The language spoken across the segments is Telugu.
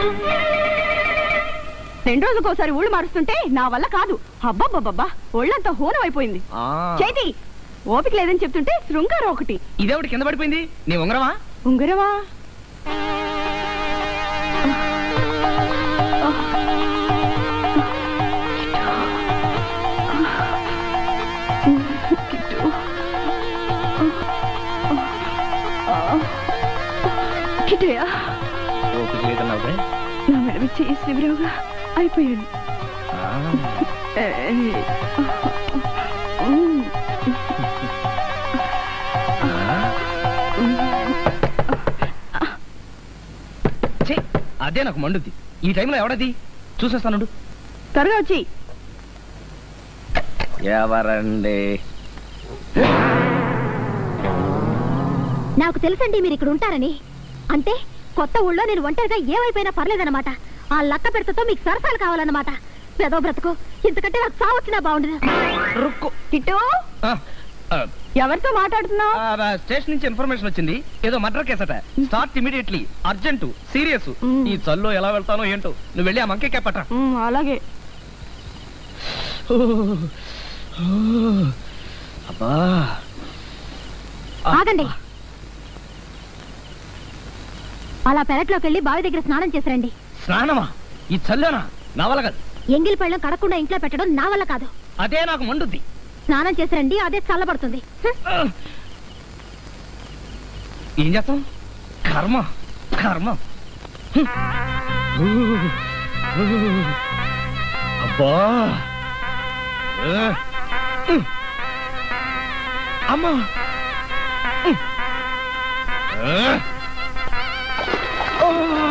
రెండు రోజులకు ఒకసారి ఊళ్ళు మారుస్తుంటే నా వల్ల కాదు అబ్బబ్బబ్బబ్బా ఒళ్ళంతా హోనం అయిపోయింది ఆ. చేతి ఓపిక లేదని చెప్తుంటే శృంగారం ఒకటి ఇదేవిటి కింద పడిపోయింది నీ ఉంగరమా ఉంగరమా కిట్టయా ఓపిక లేదన్నావుగా? నా మెడవి చేయి శిబిరంగా అయిపోయాడు ఆ. ఏయ్. ఉమ్. ఛీ, అదే నాకు మండుద్ది ఈ టైంలో ఎవడది చూసేస్తానుండు త్వరగా వచ్చి ఎవరండి నాకు తెలుసండి మీరు ఇక్కడ ఉంటారని అంటే కొత్త ఊళ్ళో నేను ఒంటరిగా ఏమైపోయినా పర్లేదన్నమాట ఆ లక్క పెడతతో మీకు సరసాలు కావాలన్నమాట పెదో బ్రతుకు ఇంతకంటే నాకు సావచ్చినా బాగుండదు రుక్కు కిట్టు ఆ, ఆ, ఎవరితో మాట్లాడుతున్నావు ఆ, స్టేషన్ నుంచి ఇన్ఫర్మేషన్ వచ్చింది ఏదో మర్డర్ కేసట స్టార్ట్ ఇమీడియట్లీ అర్జెంట్ సీరియస్ మ్. ఈ చల్లో ఎలా వెళ్తానో ఏంటో నువ్వు వెళ్ళి ఆ మంకే కేపట అలాగే అబ్బా ఆగండి అలా పెరట్లోకి వెళ్ళి బావి దగ్గర స్నానం చేసిరండి స్నానమా ఈ చల్లోనా నా వల్ల కాదు ఎంగిలి పళ్ళం కడకుండా ఇంట్లో పెట్టడం నా వల్ల కాదు అదే నాకు మండుద్ది స్నానం చేసిరండి అదే చల్లబడుతుంది హ్మ్. ఆ. ఏం చేస్తాం కర్మ కర్మ హ్మ్. ఊ, ఊ. అబ్బా ఆ. ఉమ్. అమ్మా ఉమ్. ఆ. ఓ.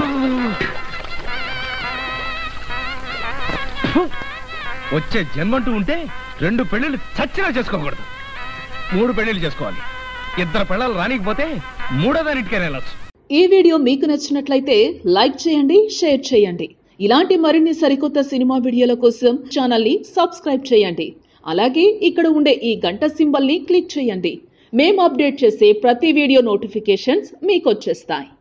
ఫు. వచ్చే జన్మంటూ ఉంటే రెండు పెళ్ళిళ్ళు చచ్చినా చేసుకోకూడదు మూడు పెళ్ళిళ్ళు చేసుకోవాలి ఇద్దరు పిల్లలు రానికపోతే మూడో దానిటికైనా వెళ్ళొచ్చు ఈ వీడియో మీకు నచ్చినట్లయితే లైక్ చేయండి షేర్ చేయండి ఇలాంటి మరిన్ని సరికొత్త సినిమా వీడియోల కోసం ఛానల్ని సబ్స్క్రైబ్ చేయండి అలాగే ఇక్కడ ఉండే ఈ గంట సింబల్ని క్లిక్ చేయండి మేము అప్డేట్ చేసే ప్రతి వీడియో నోటిఫికేషన్స్ మీకు వచ్చేస్తాయి